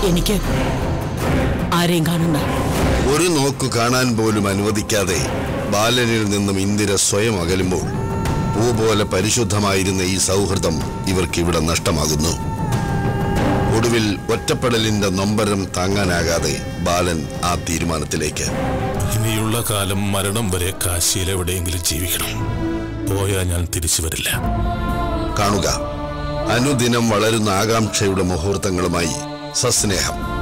എനിക്ക് ആരെയും കാണണ്ട ഒരു നോക്കു കാണാൻ പോലും അനുവദിക്കാതെ ബാലനിൽ നിന്നും ഇന്ദിര സ്വയം അകലുമ്പോൾ പൂ പോലെ പരിശുദ്ധമായിരുന്ന ഈ സൗഹൃദം ഇവർക്കിവിടെ നഷ്ടമാകുന്നു ഒടുവിൽ ഒറ്റപ്പെടലിന്റെ നൊമ്പരം താങ്ങാനാകാതെ ബാലൻ ആ തീരുമാനത്തിലേക്ക് ഇനിയുള്ള കാലം മരണം വരെ കാശിയിൽ എവിടെയെങ്കിലും ജീവിക്കണം പോയാൽ ഞാൻ തിരിച്ചു വരില്ല കാണുക അനുദിനം വളരുന്ന ആകാംക്ഷയുടെ മുഹൂർത്തങ്ങളുമായി സസ്നേഹം